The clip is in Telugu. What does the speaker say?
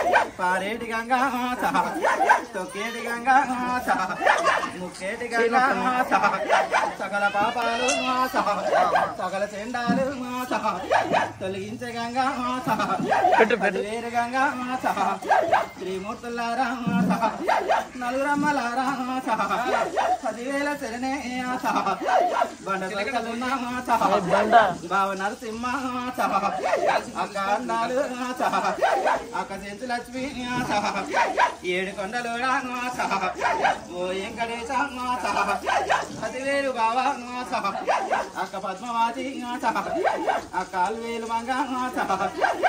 పారేటి గంగా తొక్కేటి గంగా ముక్కేటి గంగా సకల పాపాలు సకల చెండాలు తొలగించే గంగా వేరు గంగా శ్రీమూర్తులారా నలురమ్మలారా పదివేల శరణే బండ దొరకలున్నా బావ నరసింహ అక్క అన్నాలు అక్క చెంచు లక్ష్మి ఏడు కొండలు ఓ వెంకటేశ పదివేలు బావ అక్క పద్మవాతి అక్క అల్వేలు మంగ